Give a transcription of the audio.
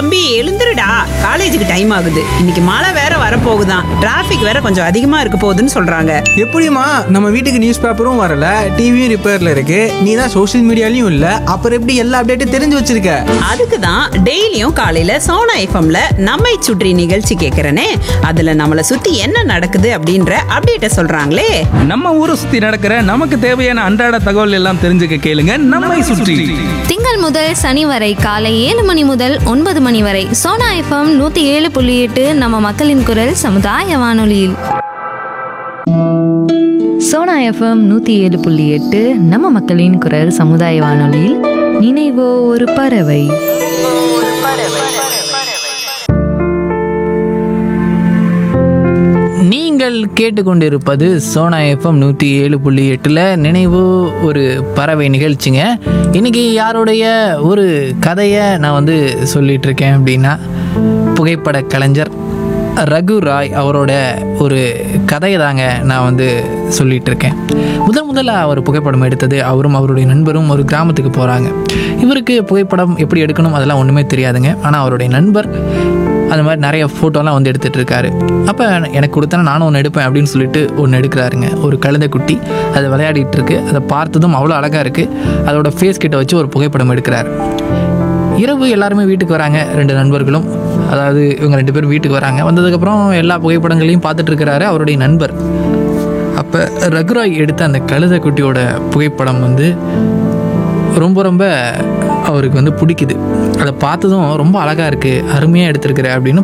தம்பி எழுந்துருடா காலேஜுக்கு டைம் ஆகுது இன்னைக்கு மழை வேற வரப்போகுதாம் டிராஃபிக் வேற கொஞ்சம் அதிகமா இருக்க போகுதுன்னு சொல்றாங்க எப்படிம்மா நம்ம வீட்டுக்கு நியூஸ் பேப்பரும் வரல டிவியும் ரிப்பேர்ல இருக்கு நீ தான் சோஷியல் மீடியாலையும் இல்ல அப்புறம் எப்படி எல்லா அப்டேட்டும் தெரிஞ்சு வச்சிருக்க அதுக்கு தான் டெய்லியும் காலையில சோனா எஃப்எம்ல நம்மை சுற்றி நிகழ்ச்சி கேட்கறனே அதுல நம்மளை சுத்தி என்ன நடக்குது அப்படின்ற அப்டேட்ட சொல்றாங்களே நம்ம ஊரை சுத்தி நடக்கிற நமக்கு தேவையான அன்றாட தகவல் எல்லாம் தெரிஞ்சுக்க கேளுங்க நம்மை சுற்றி திங்கள் முதல் சனி வரை காலை ஏழு மணி முதல் ஒன்பது மணி வரை சோனா எஃப்எம் நூத்தி ஏழு புள்ளி எட்டு நம்ம மக்களின் குரல் சமுதாய வானொலியில் சோனா எஃப்எம் நூற்றி ஏழு புள்ளி எட்டு நம்ம மக்களின் குரல் சமுதாய வானொலியில் நினைவோ ஒரு பறவை நீங்கள் கேட்டுக்கொண்டிருப்பது சோனா எஃப்எம் நூற்றி ஏழு புள்ளி எட்டில் நினைவு ஒரு பறவை நிகழ்ச்சிங்க இன்னைக்கு யாருடைய ஒரு கதையை நான் வந்து சொல்லிட்டு இருக்கேன் அப்படின்னா புகைப்பட கலைஞர் ரகு ராய் அவரோட ஒரு கதையை தாங்க நான் வந்து சொல்லிட்டு இருக்கேன் முதல் முதல்ல அவர் புகைப்படம் எடுத்தது அவரும் அவருடைய நண்பரும் ஒரு கிராமத்துக்கு போகிறாங்க இவருக்கு புகைப்படம் எப்படி எடுக்கணும் அதெல்லாம் ஒன்றுமே தெரியாதுங்க ஆனால் அவருடைய நண்பர் அந்த மாதிரி நிறைய ஃபோட்டோலாம் வந்து எடுத்துகிட்டு இருக்காரு அப்போ எனக்கு கொடுத்தா நானும் ஒன்று எடுப்பேன் அப்படின்னு சொல்லிட்டு ஒன்று எடுக்கிறாருங்க ஒரு கழுதை குட்டி அது விளையாடிட்டு இருக்கு அதை பார்த்ததும் அவ்வளோ அழகாக இருக்குது அதோட ஃபேஸ் கிட்ட வச்சு ஒரு புகைப்படம் எடுக்கிறாரு இரவு எல்லாருமே வீட்டுக்கு வராங்க ரெண்டு நண்பர்களும் அதாவது இவங்க ரெண்டு பேரும் வீட்டுக்கு வராங்க வந்ததுக்கப்புறம் எல்லா புகைப்படங்களையும் பார்த்துட்டு இருக்கிறாரு அவருடைய நண்பர் அப்போ ரகுராய் எடுத்த அந்த கழுதை குட்டியோட புகைப்படம் வந்து ரொம்ப ரொம்ப அவருக்கு வந்து பிடிக்குது அதை பார்த்ததும் ரொம்ப அழகாக இருக்குது அருமையாக எடுத்திருக்கிற அப்படின்னு